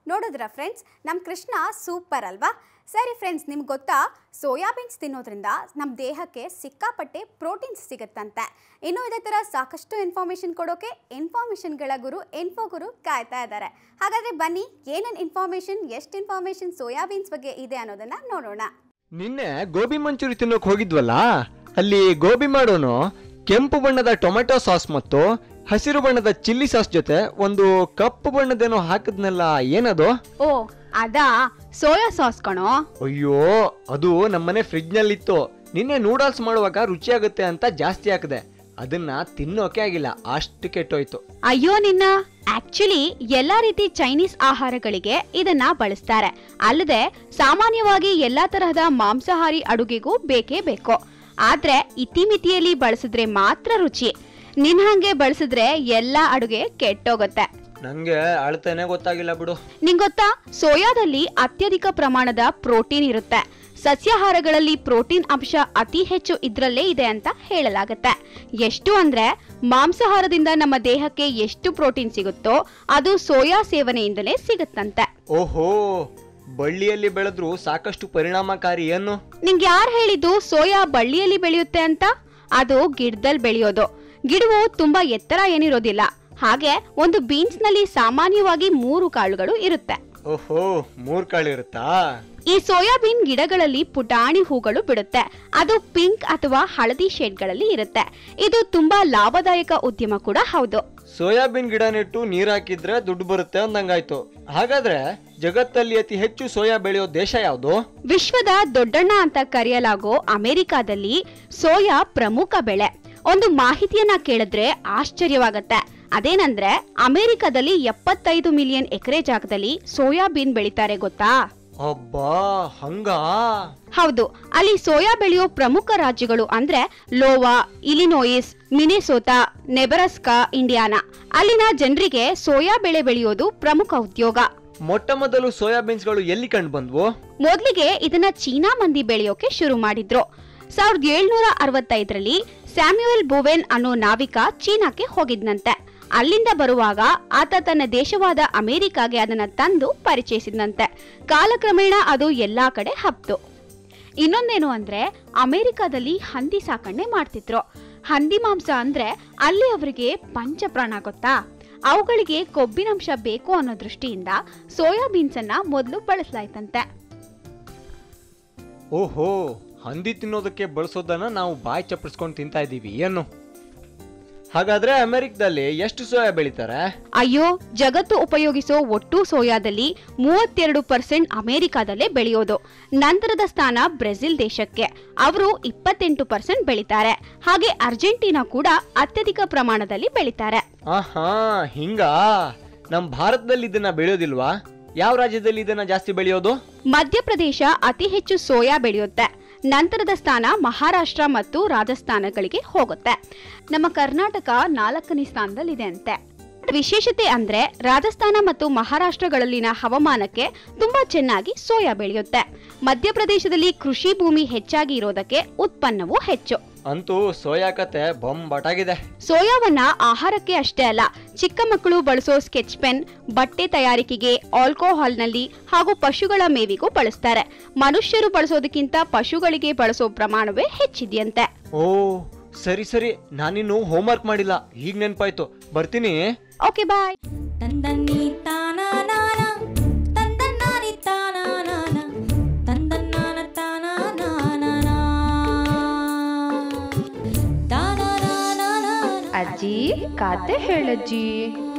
ನೋಡಿದ್ರ ಫ್ರೆಂಡ್ಸ್ ನಮ್ಮ ಕೃಷ್ಣ ಸೂಪರ್ ಅಲ್ವಾ ಸರಿ ಫ್ರೆಂಡ್ಸ್ ನಿಮ್ಗೆ ಗೊತ್ತಾ ಸೋಯಾಬೀನ್ಸ್ ತಿನ್ನೋದ್ರಿಂದ ನಮ್ಮ ದೇಹಕ್ಕೆ ಸಿಕ್ಕಾಪಟ್ಟೆ ಪ್ರೋಟೀನ್ಸ್ ಸಿಗುತ್ತಂತೆ ಇನ್ನು ಇದೇ ಥರ ಸಾಕಷ್ಟು ಇನ್ಫಾರ್ಮೇಷನ್ ಕೊಡೋಕೆ ಇನ್ಫಾರ್ಮೇಷನ್ಗಳ ಗುರು ಇನ್ಫೋ ಗುರು ಕಾಯ್ತಾ ಇದ್ದಾರೆ ಹಾಗಾದರೆ ಬನ್ನಿ ಏನೇನು ಇನ್ಫಾರ್ಮೇಷನ್ ಎಷ್ಟು ಇನ್ಫಾರ್ಮೇಷನ್ ಸೋಯಾಬೀನ್ಸ್ ಬಗ್ಗೆ ಇದೆ ಅನ್ನೋದನ್ನು ನೋಡೋಣ ನಿನ್ನೆ ಗೋಬಿ ಮಂಚೂರಿ ತಿನ್ನೋಕ್ ಹೋಗಿದ್ವಲ್ಲ ಅಲ್ಲಿ ಗೋಬಿ ಮಾಡೋನು ಕೆಂಪು ಬಣ್ಣದ ಟೊಮೆಟೊ ಸಾಸ್ ಮತ್ತು ಹಸಿರು ಬಣ್ಣದ ಚಿಲ್ಲಿ ಸಾಸ್ ಜೊತೆ ಒಂದು ಕಪ್ಪು ಬಣ್ಣದೇನೋ ಹಾಕಿದ್ನಲ್ಲ ಏನದು ಓ ಅದಾ ಸೋಯಾ ಸಾಸ್ ಕಣೋ ಅಯ್ಯೋ ಅದು ನಮ್ಮನೆ ಫ್ರಿಜ್ ನಲ್ಲಿತ್ತು ನಿನ್ನೆ ನೂಡಲ್ಸ್ ಮಾಡುವಾಗ ರುಚಿಯಾಗುತ್ತೆ ಅಂತ ಜಾಸ್ತಿ ಹಾಕಿದೆ ಅದನ್ನ ತಿನ್ನೋಕೆ ಆಗಿಲ್ಲ ಅಷ್ಟು ಕೆಟ್ಟೋಯ್ತು ಅಯ್ಯೋ ನಿನ್ನ ಆಕ್ಚುಲಿ ಎಲ್ಲಾ ರೀತಿ ಚೈನೀಸ್ ಆಹಾರಗಳಿಗೆ ಇದನ್ನ ಬಳಸ್ತಾರೆ ಅಲ್ಲದೆ ಸಾಮಾನ್ಯವಾಗಿ ಎಲ್ಲಾ ತರಹದ ಮಾಂಸಾಹಾರಿ ಅಡುಗೆಗೂ ಬೇಕೇ ಬೇಕು ಆದ್ರೆ ಇತಿಮಿತಿಯಲ್ಲಿ ಬಳಸಿದ್ರೆ ಮಾತ್ರ ರುಚಿ ನಿನ್ ಹಂಗೆ ಬಳಸಿದ್ರೆ ಎಲ್ಲಾ ಅಡುಗೆ ಕೆಟ್ಟೋಗುತ್ತೆ ನಂಗೆ ಅಳ್ತೇನೆ ಗೊತ್ತಾಗಿಲ್ಲ ಬಿಡು ನಿಂಗೊತ್ತಾ ಸೋಯಾದಲ್ಲಿ ಅತ್ಯಧಿಕ ಪ್ರಮಾಣದ ಪ್ರೋಟೀನ್ ಇರುತ್ತೆ ಸಸ್ಯಾಹಾರಗಳಲ್ಲಿ ಪ್ರೋಟೀನ್ ಅಂಶ ಅತಿ ಹೆಚ್ಚು ಇದ್ರಲ್ಲೇ ಇದೆ ಅಂತ ಹೇಳಲಾಗತ್ತೆ ಎಷ್ಟು ಅಂದ್ರೆ ಮಾಂಸಾಹಾರದಿಂದ ನಮ್ಮ ದೇಹಕ್ಕೆ ಎಷ್ಟು ಪ್ರೋಟೀನ್ ಸಿಗುತ್ತೋ ಅದು ಸೋಯಾ ಸೇವನೆಯಿಂದಲೇ ಸಿಗುತ್ತಂತೆ ಓಹೋ ಬಳ್ಳಿಯಲ್ಲಿ ಬೆಳೆದ್ರು ಸಾಕಷ್ಟು ಪರಿಣಾಮಕಾರಿ ಏನು ನಿಂಗೆ ಯಾರು ಹೇಳಿದ್ದು ಸೋಯಾ ಬಳ್ಳಿಯಲ್ಲಿ ಬೆಳೆಯುತ್ತೆ ಅಂತ ಅದು ಗಿಡದಲ್ಲಿ ಬೆಳೆಯೋದು ಗಿಡವು ತುಂಬಾ ಎತ್ತರ ಏನಿರೋದಿಲ್ಲ ಹಾಗೆ ಒಂದು ಬೀನ್ಸ್ ನಲ್ಲಿ ಸಾಮಾನ್ಯವಾಗಿ ಮೂರು ಕಾಳುಗಳು ಇರುತ್ತೆ ಓಹೋ ಮೂರ್ ಕಾಳಿರುತ್ತಾ ಈ ಸೋಯಾಬೀನ್ ಗಿಡಗಳಲ್ಲಿ ಪುಟಾಣಿ ಹೂಗಳು ಬಿಡುತ್ತೆ ಅದು ಪಿಂಕ್ ಅಥವಾ ಹಳದಿ ಶೇಡ್ಗಳಲ್ಲಿ ಇರುತ್ತೆ ಇದು ತುಂಬಾ ಲಾಭದಾಯಕ ಉದ್ಯಮ ಕೂಡ ಹೌದು ಸೋಯಾಬೀನ್ ಗಿಡ ನೆಟ್ಟು ನೀರ್ ಹಾಕಿದ್ರೆ ದುಡ್ಡು ಬರುತ್ತೆ ಅಂದಂಗಾಯ್ತು ಹಾಗಾದ್ರೆ ಜಗತ್ತಲ್ಲಿ ಅತಿ ಹೆಚ್ಚು ಸೋಯಾ ಬೆಳೆಯೋ ದೇಶ ಯಾವುದು ವಿಶ್ವದ ದೊಡ್ಡಣ್ಣ ಅಂತ ಕರೆಯಲಾಗೋ ಅಮೆರಿಕಾದಲ್ಲಿ ಸೋಯಾ ಪ್ರಮುಖ ಬೆಳೆ ಒಂದು ಮಾಹಿತಿಯನ್ನ ಕೇಳಿದ್ರೆ ಆಶ್ಚರ್ಯವಾಗತ್ತೆ ಅದೇನಂದ್ರೆ ಅಮೆರಿಕದಲ್ಲಿ ಎಪ್ಪತ್ತೈದು ಮಿಲಿಯನ್ ಎಕರೆ ಜಾಗದಲ್ಲಿ ಸೋಯಾಬೀನ್ ಬೆಳಿತಾರೆ ಗೊತ್ತಾ ಅಬ್ಬಾ ಹಂಗ ಹೌದು ಅಲ್ಲಿ ಸೋಯಾ ಬೆಳೆಯೋ ಪ್ರಮುಖ ರಾಜ್ಯಗಳು ಅಂದ್ರೆ ಲೋವಾ ಇಲಿನೋಯಿಸ್ ಮಿನೆಸೋತಾ ನೆಬರಸ್ಕಾ ಇಂಡಿಯಾನಾ ಅಲ್ಲಿನ ಜನರಿಗೆ ಸೋಯಾ ಬೆಳೆ ಬೆಳೆಯೋದು ಪ್ರಮುಖ ಉದ್ಯೋಗ ಮೊಟ್ಟ ಮೊದಲು ಸೋಯಾಬೀನ್ಸ್ಗಳು ಎಲ್ಲಿ ಕಂಡು ಬಂದ್ವು ಮೊದ್ಲಿಗೆ ಇದನ್ನ ಚೀನಾ ಮಂದಿ ಬೆಳೆಯೋಕೆ ಶುರು ಮಾಡಿದ್ರು ಸಾವಿರದ ಏಳ್ನೂರ ಅರವತ್ತೈದರಲ್ಲಿ ಸ್ಯಾಮ್ಯುಯಲ್ ಬುವೆನ್ ಅನ್ನೋ ನಾವಿಕ ಚೀನಾಕ್ಕೆ ಹೋಗಿದ್ನಂತೆ ಅಲ್ಲಿಂದ ಬರುವಾಗ ಆತ ತನ್ನ ದೇಶವಾದ ಅಮೆರಿಕಾಗೆ ಅದನ್ನ ತಂದು ಪರಿಚಯಿಸಿದಂತೆ ಕಾಲಕ್ರಮೇಣ ಅದು ಎಲ್ಲಾ ಕಡೆ ಹಬ್ತು ಇನ್ನೊಂದೇನು ಅಂದ್ರೆ ಅಮೆರಿಕಾದಲ್ಲಿ ಹಂದಿ ಸಾಕಣೆ ಮಾಡ್ತಿದ್ರು ಹಂದಿ ಮಾಂಸ ಅಂದ್ರೆ ಅಲ್ಲಿ ಅವರಿಗೆ ಪಂಚಪ್ರಾಣ ಗೊತ್ತಾ ಅವುಗಳಿಗೆ ಕೊಬ್ಬಿನಂಶ ಬೇಕು ಅನ್ನೋ ದೃಷ್ಟಿಯಿಂದ ಸೋಯಾಬೀನ್ಸ್ ಅನ್ನ ಮೊದಲು ಬಳಸಲಾಯ್ತಂತೆ ಓಹೋ ಹಂದಿ ತಿನ್ನೋದಕ್ಕೆ ಬಳಸೋದನ್ನ ನಾವು ಬಾಯಿ ಚಪ್ಪರಿಸ್ಕೊಂಡು ತಿಂತಾ ಇದೀವಿ ಏನು ಹಾಗಾದ್ರೆ ಅಮೆರಿಕದಲ್ಲಿ ಎಷ್ಟು ಸೋಯಾ ಬೆಳಿತಾರೆ ಅಯ್ಯೋ ಜಗತ್ತು ಉಪಯೋಗಿಸೋ ಒಟ್ಟು ಸೋಯಾದಲ್ಲಿ ಮೂವತ್ತೆರಡು ಪರ್ಸೆಂಟ್ ಅಮೆರಿಕಾದಲ್ಲೇ ಬೆಳೆಯೋದು ನಂತರದ ಸ್ಥಾನ ಬ್ರೆಜಿಲ್ ದೇಶಕ್ಕೆ ಅವರು ಇಪ್ಪತ್ತೆಂಟು ಪರ್ಸೆಂಟ್ ಬೆಳಿತಾರೆ ಹಾಗೆ ಅರ್ಜೆಂಟೀನಾ ಕೂಡ ಅತ್ಯಧಿಕ ಪ್ರಮಾಣದಲ್ಲಿ ಬೆಳಿತಾರೆ ಆಹಾ ಹಿಂಗ ನಮ್ ಭಾರತದಲ್ಲಿ ಇದನ್ನ ಬೆಳೆಯೋದಿಲ್ವಾ ಯಾವ ರಾಜ್ಯದಲ್ಲಿ ಇದನ್ನ ಜಾಸ್ತಿ ಬೆಳೆಯೋದು ಮಧ್ಯಪ್ರದೇಶ ಅತಿ ಹೆಚ್ಚು ಸೋಯಾ ಬೆಳೆಯುತ್ತೆ ನಂತರದ ಸ್ಥಾನ ಮಹಾರಾಷ್ಟ್ರ ಮತ್ತು ರಾಜಸ್ಥಾನಗಳಿಗೆ ಹೋಗುತ್ತೆ ನಮ್ಮ ಕರ್ನಾಟಕ ನಾಲ್ಕನೇ ಸ್ಥಾನದಲ್ಲಿದೆ ಅಂತೆ ವಿಶೇಷತೆ ಅಂದ್ರೆ ರಾಜಸ್ಥಾನ ಮತ್ತು ಮಹಾರಾಷ್ಟ್ರಗಳಲ್ಲಿನ ಹವಾಮಾನಕ್ಕೆ ತುಂಬಾ ಚೆನ್ನಾಗಿ ಸೋಯಾ ಬೆಳೆಯುತ್ತೆ ಮಧ್ಯಪ್ರದೇಶದಲ್ಲಿ ಕೃಷಿ ಭೂಮಿ ಹೆಚ್ಚಾಗಿ ಇರೋದಕ್ಕೆ ಉತ್ಪನ್ನವೂ ಹೆಚ್ಚು ಅಂತೂ ಸೋಯಾ ಕತೆ ಬೊಂಬಟಾಗಿದೆ ಸೋಯಾವನ್ನ ಆಹಾರಕ್ಕೆ ಅಷ್ಟೇ ಅಲ್ಲ ಚಿಕ್ಕ ಮಕ್ಕಳು ಬಳಸೋ ಸ್ಕೆಚ್ ಪೆನ್ ಬಟ್ಟೆ ತಯಾರಿಕೆಗೆ ಆಲ್ಕೋಹಾಲ್ನಲ್ಲಿ ಹಾಗೂ ಪಶುಗಳ ಮೇವಿಗೂ ಬಳಸ್ತಾರೆ ಮನುಷ್ಯರು ಬಳಸೋದಕ್ಕಿಂತ ಪಶುಗಳಿಗೆ ಬಳಸೋ ಪ್ರಮಾಣವೇ ಹೆಚ್ಚಿದೆಯಂತೆ ಓ ಸರಿ ಸರಿ ನಾನಿನ್ನು ಹೋಮ್ವರ್ಕ್ ಮಾಡಿಲ್ಲ ಈಗ ನೆನ್ಪಾಯ್ತು ಬರ್ತೀನಿ ಓಕೆ ಬಾಯ್ ತಂದನ್ನಿ ತಾನಾನಾನ ತಂದನ್ನಾನಿ ತಾನಾನಾನ ತಂದನ್ನಾನ ತಾನಾನಾನ ತಾನಾನಾನಾನ ಅಜ್ಜಿ ಕಾತೆ ಹೇಳಜ್ಜಿ